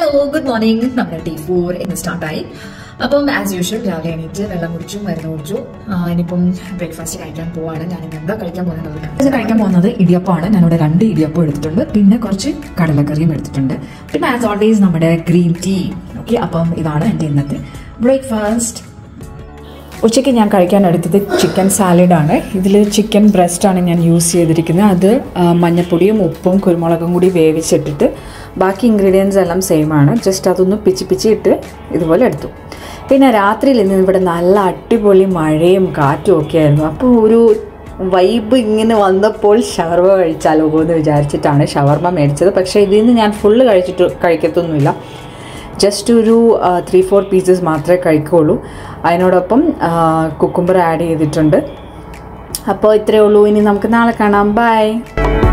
hello good morning നമ്മുടെ day four ഇന്ന് സ്റ്റാർട്ടായി അപ്പം ആസ് യൂഷ്വൽ രാവിലെ എണീറ്റ് വെള്ളം കുടിച്ചു മരുന്ന് കുടിച്ചു ആ, ഇനിയിപ്പം ബ്രേക്ക്ഫാസ്റ്റ് കഴിക്കാൻ പോവാണ് ഞാൻ എന്താ കഴിക്കാൻ പോകുന്നത് ഇത് കഴിക്കാൻ പോകുന്നത് ഇടിയപ്പമാണ് ഞാനിവിടെ രണ്ട് ഇടിയപ്പം എടുത്തിട്ടുണ്ട് പിന്നെ കുറച്ച് കടലക്കറിയും എടുത്തിട്ടുണ്ട് പിന്നെ ആസ് ഓൾവേസ് നമ്മുടെ ഗ്രീൻ ടീ ഓക്കെ അപ്പം ഇതാണ് എൻ്റെ ഇന്നത്തെ ബ്രേക്ക്ഫാസ്റ്റ് ഉച്ചയ്ക്ക് ഞാൻ കഴിക്കാൻ എടുത്തത് ചിക്കൻ സാലഡാണ് ഇതിൽ ചിക്കൻ ബ്രസ്റ്റാണ് ഞാൻ യൂസ് ചെയ്തിരിക്കുന്നത് അത് ആ, മഞ്ഞപ്പൊടിയും ഉപ്പും കുരുമുളകും കൂടി വേവിച്ചിട്ടിട്ട് ബാക്കി ഇൻഗ്രീഡിയൻസ് എല്ലാം സെയിം ആണ് ജസ്റ്റ് അതൊന്ന് പിച്ചി പിച്ചി ഇട്ട് ഇതുപോലെ എടുത്തു പിന്നെ രാത്രിയിൽ ഇന്ന് ഇവിടെ നല്ല അടിപൊളി മഴയും കാറ്റും ഒക്കെ ആയിരുന്നു അപ്പോൾ ഒരു വൈബ് ഇങ്ങനെ വന്നപ്പോൾ ഷവർമ കഴിച്ചാലോ എന്ന് വിചാരിച്ചിട്ടാണ് ഷവർമ മേടിച്ചത് പക്ഷേ ഇതിൽ നിന്ന് ഞാൻ ഫുള്ള് കഴിച്ചിട്ട് കഴിക്കത്തൊന്നുമില്ല ജസ്റ്റ് ഒരു ത്രീ ഫോർ പീസസ് മാത്രമേ കഴിക്കുകയുള്ളൂ അതിനോടൊപ്പം കുക്കുംബർ ആഡ് ചെയ്തിട്ടുണ്ട് അപ്പോൾ ഇത്രയേ ഉള്ളൂ ഇനി നമുക്ക് നാളെ കാണാം ബൈ